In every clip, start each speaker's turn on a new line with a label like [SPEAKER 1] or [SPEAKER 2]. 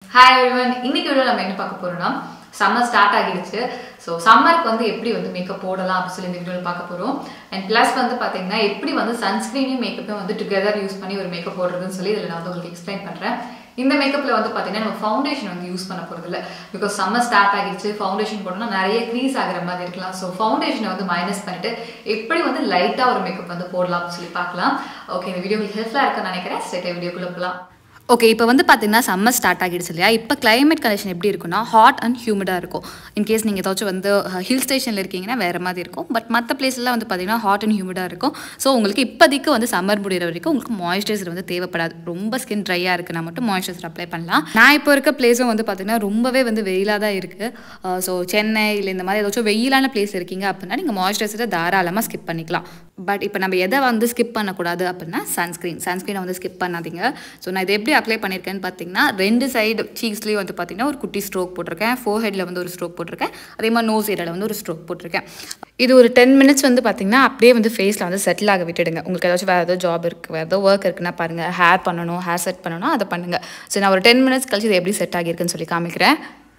[SPEAKER 1] Hi everyone இன்னைக்கு video நம்ம என்ன பார்க்க போறோம்னா சம்மர் ஸ்டார்ட் ஆகிடுச்சு ஸோ சம்மருக்கு வந்து எப்படி வந்து மேக்கப் போடலாம் அப்படின்னு சொல்லி இந்த வீடியோவில் பார்க்க போகிறோம் அண்ட் ப்ளஸ் வந்து பார்த்தீங்கன்னா எப்படி வந்து சன்ஸ்க்ரீனையும் மேக்கப்பையும் வந்து டுகெதர் யூஸ் பண்ணி ஒரு மேக்கப் போடுறதுன்னு சொல்லி இதில் நான் வந்து உங்களுக்கு எக்ஸ்பிளைன் பண்ணுறேன் இந்த மேக்கப்பில் வந்து பார்த்தீங்கன்னா நம்ம ஃபவுண்டேஷன் வந்து யூஸ் பண்ண போகிறது இல்லை பிகாஸ் சம்மர் ஸ்டார்ட் ஆகிடுச்சு ஃபவுண்டேஷன் போட்டோம்னா நிறைய க்ரீஸ் ஆகிற மாதிரி இருக்கலாம் ஸோ ஃபவுண்டேஷனை வந்து மைனஸ் பண்ணிட்டு எப்படி வந்து லைட்டாக ஒரு மேக்கப் வந்து போடலாம் அப்படின்னு சொல்லி பார்க்கலாம் ஓகே இந்த வீடியோ உங்களுக்கு ஹெல்ப்ஃபுல்லாக இருக்கும்னு நினைக்கிறேன் ஸ்ட்ரெயிட்டாக வீடியோக்குள்ளே போகலாம்
[SPEAKER 2] ஓகே இப்போ வந்து பார்த்தீங்கன்னா சம்மர் ஸ்டார்ட் ஆகிடுச்சு இல்லையா இப்போ கிளைமேட் கண்டிஷன் எப்படி இருக்குன்னா ஹாட் அண்ட் ஹியூமிடாக இருக்கும் இன்கேஸ் நீங்கள் ஏதாச்சும் வந்து ஹில் ஸ்டேஷனில் இருக்கீங்கன்னா வேறு மாதிரி இருக்கும் பட் மற்ற பிளேஸ்லாம் வந்து பார்த்தீங்கன்னா ஹாட் அண்ட் ஹியூமிடாக இருக்கும் ஸோ உங்களுக்கு இப்போதைக்கு வந்து சம்மர் முடிகிற வரைக்கும் உங்களுக்கு மாய்ஸ்சரைசர் வந்து தேவைப்படாது ரொம்ப ஸ்கின் ட்ரையாக இருக்குன்னா மட்டும் மாய்ஸ்சரைசர் அப்ளை பண்ணலாம் நான் இப்போ இருக்க பிளேஸும் வந்து பார்த்தீங்கன்னா ரொம்பவே வந்து வெயிலாக தான் இருக்குது ஸோ சென்னை இல்லை இந்த மாதிரி ஏதாச்சும் வெயிலான பிளேஸ் இருக்கீங்க அப்படின்னா நீங்கள் மாய்ஸ்சரைசரை தாராளமாக ஸ்கிப் பண்ணிக்கலாம் பட் இப்போ நம்ம எதை வந்து ஸ்கிப் பண்ணக்கூடாது அப்படின்னா சன்ஸ்க்ரீன் சன்ஸ்க்ரீனை வந்து ஸ்கிப் பண்ணாதீங்க ஸோ நான் இதை எப்படி அப்ளை பண்ணியிருக்கேன்னு பார்த்தீங்கன்னா ரெண்டு சைடு சீக்ஸ்லேயும் வந்து பார்த்தீங்கன்னா ஒரு குட்டி ஸ்ட்ரோக் போட்டிருக்கேன் ஃபோர் ஹெட்டில் வந்து ஒரு ஸ்ட்ரோக் போட்டிருக்கேன் அதே மாதிரி நோஸ் ஏரியாவில் வந்து ஒரு ஸ்ட்ரோக் போட்டிருக்கேன் இது ஒரு டென் மினிட்ஸ் வந்து பார்த்தீங்கன்னா அப்படியே வந்து ஃபேஸில் வந்து செட்டில் ஆக விட்டுடுங்க உங்களுக்கு ஏதாச்சும் வேறு ஏதோ ஜாப் இருக்குது வேறு ஏதோ ஒர்க் இருக்குன்னா பாருங்கள் ஹேர் பண்ணணும் ஹேர் செட் பண்ணணும் அதை பண்ணுங்கள் ஸோ நான் ஒரு டென் மினிட்ஸ் கழிச்சு இது எப்படி செட் ஆகியிருக்குன்னு சொல்லி காமிக்கிறேன்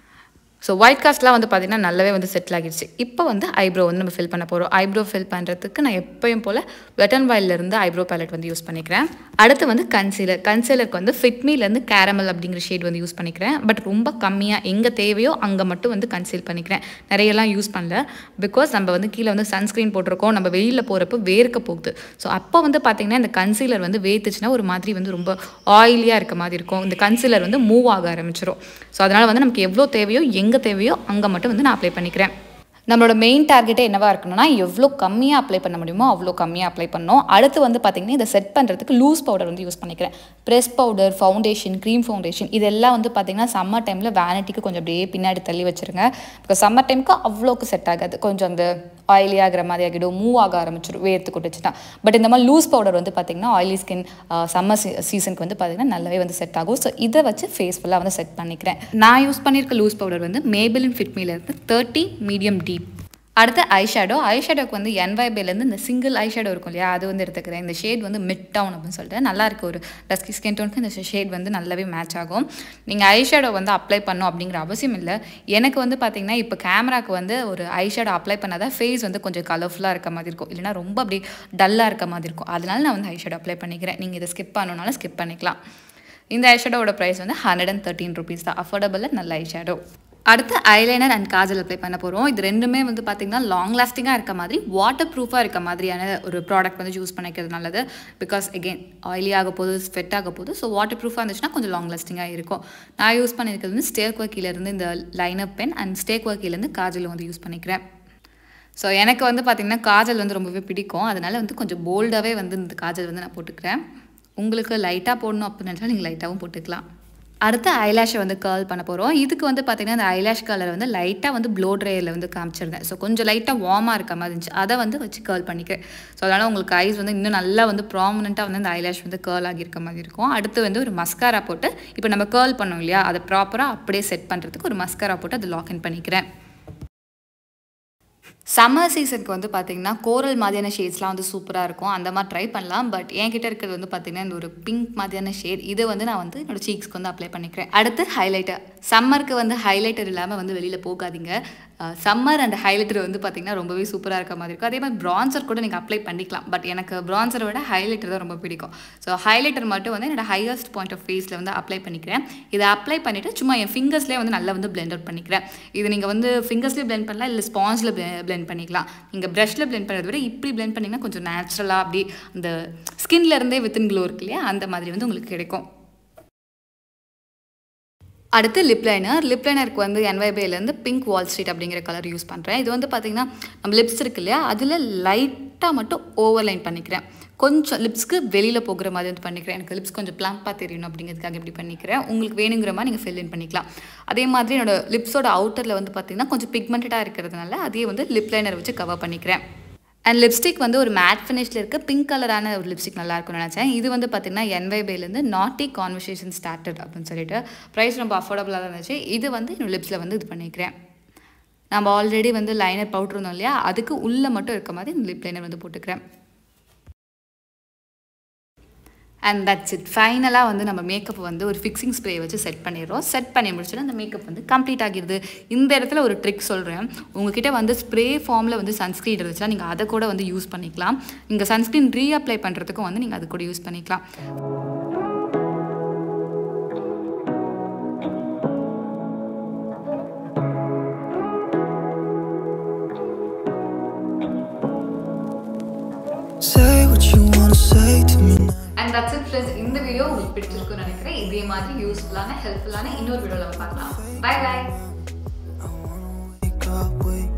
[SPEAKER 2] ஸோ ஒயிட் காஸ்ட்லாம் வந்து பார்த்திங்கன்னா நல்லாவே வந்து செட்டில் ஆகிடுச்சு இப்போ வந்து ஐப்ரோ வந்து நம்ம ஃபில் பண்ண போகிறோம் ஐப்ரோ ஃபில் பண்ணுறதுக்கு நான் எப்பயும் போல் வெட்டன் இருந்து ஐப்ரோ பேலட் வந்து யூஸ் பண்ணிக்கிறேன் அடுத்து வந்து கன்சீலர் கன்சீலருக்கு வந்து ஃபிட்மிலேருந்து கேரமல் அப்படிங்கிற ஷேட் வந்து யூஸ் பண்ணிக்கிறேன் பட் ரொம்ப கம்மியாக எங்கே தேவையோ அங்கே மட்டும் வந்து கன்சீல் பண்ணிக்கிறேன் நிறையெல்லாம் யூஸ் பண்ணல பிகாஸ் நம்ம வந்து கீழே வந்து சன்ஸ்க்ரீன் போட்டிருக்கோம் நம்ம வெயிலில் போகிறப்போ வேர்க்க போகுது ஸோ அப்போ வந்து பார்த்திங்கன்னா இந்த கன்சீலர் வந்து வேத்துச்சுன்னா ஒரு மாதிரி வந்து ரொம்ப ஆயிலியாக இருக்க மாதிரி இருக்கும் இந்த கன்சீலர் வந்து மூவ் ஆக ஆரம்பிச்சிடும் ஸோ அதனால் வந்து நமக்கு எவ்வளோ தேவையோ எங்கே தேவையோ அங்கே மட்டும் வந்து நான் அப்ளை பண்ணிக்கிறேன் நம்மளோட மெயின் டார்கெட்டே என்னவா இருக்கணும்னா எவ்வளோ கம்மியாக அப்ளை பண்ண முடியுமோ அவ்வளோ கம்மியாக அப்ளை பண்ணணும் அடுத்து வந்து பார்த்திங்கன்னா இதை செட் பண்ணுறதுக்கு லூஸ் பவுடர் வந்து யூஸ் பண்ணிக்கிறேன் press powder foundation cream foundation இதெல்லாம் வந்து பார்த்திங்கன்னா சம்மர் டைமில் வேனிட்டிக்கு கொஞ்சம் அப்படியே பின்னாடி தள்ளி வச்சுருங்க பிகாஸ் சம்மர் டைமுக்கு அவ்வளோக்கு செட் ஆகாது கொஞ்சம் அந்த ஆயிலி ஆகிற மாதிரி ஆகிடும் மூவ் ஆக ஆரம்பிச்சிடும் வேர்த்து கொட்டுச்சுன்னா பட் இந்த மாதிரி லூஸ் பவுடர் வந்து பார்த்திங்கன்னா ஆயிலி ஸ்கின் சம்மர் சீசனுக்கு வந்து பார்த்திங்கன்னா நல்லாவே வந்து செட் ஆகும் ஸோ இதை வச்சு ஃபேஸ் ஃபுல்லாக வந்து செட் பண்ணிக்கிறேன் நான் யூஸ் பண்ணியிருக்க லூஸ் பவுடர் வந்து மேபிளின் ஃபிட்மிலேருந்து தேர்ட்டி மீடியம் டீப் அடுத்து ஐ ஷேடோ ஐ ஷேடோக்கு வந்து என்வைபேலேருந்து இந்த சிங்கிள் ஐ ஷேடோ இருக்கும் இல்லையா அது வந்து எடுத்துக்கிறேன் இந்த ஷேட் வந்து மிட் டவுன் அப்படின்னு சொல்லிட்டு நல்லா இருக்கு ஒரு டஸ்கி ஸ்கின் டோனுக்கு இந்த ஷேட் வந்து நல்லாவே மேட்ச் ஆகும் நீங்கள் ஐ ஷேடோ வந்து அப்ளை பண்ணும் அப்படிங்கிற அவசியம் இல்லை எனக்கு வந்து பார்த்தீங்கன்னா இப்போ கேமராக்கு வந்து ஒரு ஐ ஷேடோ அப்ளை பண்ணாதான் ஃபேஸ் வந்து கொஞ்சம் கலர்ஃபுல்லாக இருக்க மாதிரி இருக்கும் இல்லைனா ரொம்ப அப்படி டல்லாக இருக்க மாதிரி இருக்கும் அதனால நான் வந்து ஐ ஷேடோ அப்ளை பண்ணிக்கிறேன் நீங்கள் இதை ஸ்கிப் பண்ணணுனாலும் ஸ்கிப் பண்ணிக்கலாம் இந்த ஐ ஷேடோட ப்ரைஸ் வந்து ஹண்ட்ரட் அண்ட் தேர்ட்டின் ருபீஸ் தான் அஃபோர்டபுளில் நல்ல ஐ ஷேடோ அடுத்து ஐலைனர் அண்ட் காஜல் அப்ளை பண்ண போகிறோம் இது ரெண்டுமே வந்து பார்த்திங்கன்னா லாங் லாஸ்டிங்காக இருக்க மாதிரி வாட்டர் ப்ரூஃபாக இருக்க மாதிரியான ஒரு ப்ராடக்ட் வந்து யூஸ் பண்ணிக்கிறது நல்லது பிகாஸ் எகெயின் ஆயிலி ஆக போகுது ஸ்வெட் ஆக போகுது ஸோ வாட்டர் ப்ரூஃபாக இருந்துச்சுன்னா கொஞ்சம் லாங் லாஸ்டிங்காக இருக்கும் நான் யூஸ் பண்ணியிருக்கிறது வந்து ஸ்டேக் ஒர்க்கிலேருந்து இந்த லைனப் பென் அண்ட் ஸ்டேக் ஒர்க்கிலேருந்து காஜல் வந்து யூஸ் பண்ணிக்கிறேன் ஸோ எனக்கு வந்து பார்த்திங்கன்னா காஜல் வந்து ரொம்பவே பிடிக்கும் அதனால் வந்து கொஞ்சம் போல்டாகவே வந்து இந்த காஜல் வந்து நான் போட்டுக்கிறேன் உங்களுக்கு லைட்டாக போடணும் அப்படின்னு நினச்சா நீங்கள் லைட்டாகவும் போட்டுக்கலாம் அடுத்து ஐலாஷை வந்து கேர்ள் பண்ண போகிறோம் இதுக்கு வந்து பார்த்திங்கன்னா அந்த ஐலாஷ் கலரை வந்து லைட்டாக வந்து ப்ளோ ட்ரையரில் வந்து காமிச்சிருந்தேன் ஸோ கொஞ்சம் லைட்டாக வார்மாக இருக்க மாதிரி இருந்துச்சு அதை வந்து வச்சு கேர்ள் பண்ணிக்கிறேன் ஸோ அதனால் உங்களுக்கு ஐஸ் வந்து இன்னும் நல்லா வந்து ப்ராமினெண்ட்டாக வந்து அந்த ஐலாஷ் வந்து கேர்ள் ஆகியிருக்க மாதிரி இருக்கும் அடுத்து வந்து ஒரு மஸ்காரா போட்டு இப்போ நம்ம கேர்ள் பண்ணோம் இல்லையா அதை ப்ராப்பராக அப்படியே செட் பண்ணுறதுக்கு ஒரு மஸ்காரா போட்டு அதை லாக்இன் பண்ணிக்கிறேன் சம்மர் சீசனுக்கு வந்து பார்த்திங்கன்னா கோரல் மாதிரியான ஷேட்ஸ்லாம் வந்து சூப்பராக இருக்கும் அந்த மாதிரி ட்ரை பண்ணலாம் பட் என்கிட்ட இருக்கிறது வந்து பார்த்திங்கன்னா இந்த ஒரு பிங்க் மாதிரியான ஷேட் இதை வந்து நான் வந்து என்னோட சீக்ஸ்க்கு வந்து அப்ளை பண்ணிக்கிறேன் அடுத்து ஹைலைட்டர் சம்மருக்கு வந்து ஹைலைட்டர் இல்லாமல் வந்து வெளியில் போகாதீங்க சம்மர் அண்ட் ஹைலைட்டர் வந்து பார்த்திங்கன்னா ரொம்பவே சூப்பராக இருக்க மாதிரி இருக்கும் அதே மாதிரி ப்ரான்சர் கூட நீங்கள் அப்ளை பண்ணிக்கலாம் பட் எனக்கு ப்ரான்சரை விட ஹைலைட்டர் தான் ரொம்ப பிடிக்கும் ஸோ ஹைலைட்டர் மட்டும் வந்து என்னோட ஹையஸ்ட் பாயிண்ட் ஆஃப் ஃபேஸில் வந்து அப்ளை பண்ணிக்கிறேன் இதை அப்ளை பண்ணிவிட்டு சும்மா என் ஃபிங்கர்ஸ்லேயே வந்து நல்லா வந்து பிளெண்ட் அவுட் பண்ணிக்கிறேன் இது நீங்கள் வந்து ஃபிங்கர்ஸ்லேயே பிளெண்ட் பண்ணலாம் இல்லை ஸ்பாஞ்சில் பிளெண்ட் பண்ணிக்கலாம் நீங்கள் ப்ரஷில் பிளெண்ட் பண்ணுறத விட இப்படி பிளெண்ட் பண்ணிங்கன்னா கொஞ்சம் நேச்சுரலாக அப்படி அந்த ஸ்கின்ல இருந்தே வித்தின் க்ளோ இருக்கு இல்லையா அந்த மாதிரி வந்து உங்களுக்கு கிடைக்கும் அடுத்து லிப் லைனர் லிப் லைனருக்கு வந்து என்வைபேலேருந்து பிங்க் வால் ஸ்ட்ரீட் அப்படிங்கிற கலர் யூஸ் பண்ணுறேன் இது வந்து பார்த்திங்கன்னா நம்ம லிப்ஸ் இருக்கு இல்லையா அதில் லைட்டாக மட்டும் ஓவர் லைன் பண்ணிக்கிறேன் கொஞ்சம் லிப்ஸ்க்கு வெளியில் போகிற மாதிரி வந்து பண்ணிக்கிறேன் எனக்கு லிப்ஸ் கொஞ்சம் பிளம்பாக தெரியணும் அப்படிங்கிறதுக்காக இப்படி பண்ணிக்கிறேன் உங்களுக்கு வேணுங்கிற மாதிரி நீங்கள் ஃபில் இன் பண்ணிக்கலாம் அதே மாதிரி என்னோட லிப்ஸோட அவுட்டரில் வந்து பார்த்திங்கன்னா கொஞ்சம் பிக்மெண்டடாக இருக்கிறதுனால அதே வந்து லிப் லைனர் வச்சு கவர் பண்ணிக்கிறேன் அண்ட் லிப்ஸ்டிக் வந்து ஒரு மேட் ஃபினிஷில் இருக்க பிங்க் கலரான ஒரு லிப்ஸ்டிக் நல்லா இருக்கும்னு நினச்சேன் இது வந்து பார்த்திங்கன்னா என்வைபேலேருந்து நாட்டி கான்வர்சேஷன் ஸ்டார்டட் அப்படின்னு சொல்லிட்டு ப்ரைஸ் ரொம்ப அஃபோர்டபுளாக இருந்துச்சு இது வந்து என்னோட லிப்ஸில் வந்து இது பண்ணிக்கிறேன் நம்ம ஆல்ரெடி வந்து லைனர் பவுட்ரு இருந்தோம் இல்லையா அதுக்கு உள்ளே மட்டும் இருக்க மாதிரி இந்த லிப் லைனர் வந்து போட்டுக்கிறேன் அண்ட் தட்ஸ் இட் ஃபைனலாக வந்து நம்ம மேக்கப் வந்து ஒரு ஃபிக்ஸிங் ஸ்ப்ரே வச்சு செட் பண்ணிடுறோம் செட் பண்ணி முடிச்சுட்டு அந்த மேக்கப் வந்து கம்ப்ளீட் ஆகிடுது இந்த இடத்துல ஒரு ட்ரிக் சொல்கிறேன் உங்ககிட்ட வந்து ஸ்ப்ரே ஃபார்மில் வந்து சன்ஸ்க்ரீன் இருந்துச்சுன்னா நீங்கள் அதை கூட வந்து யூஸ் பண்ணிக்கலாம் நீங்கள் சன்ஸ்க்ரீன் ரீஅப்ளை பண்ணுறதுக்கும் வந்து நீங்கள் அது கூட யூஸ் பண்ணிக்கலாம்
[SPEAKER 3] Say what you wanna say to me now.
[SPEAKER 1] And that's it friends இந்த வீடியோ உங்களுக்கு பிடிச்சிருக்குன்னு நினைக்கிறேன் இதே மாதிரி யூஸ்ஃபுல்லான ஹெல்ப்ஃபுல்லான இன்னொரு வீடியோவில் பார்க்கலாம் bye bye
[SPEAKER 3] Wake up with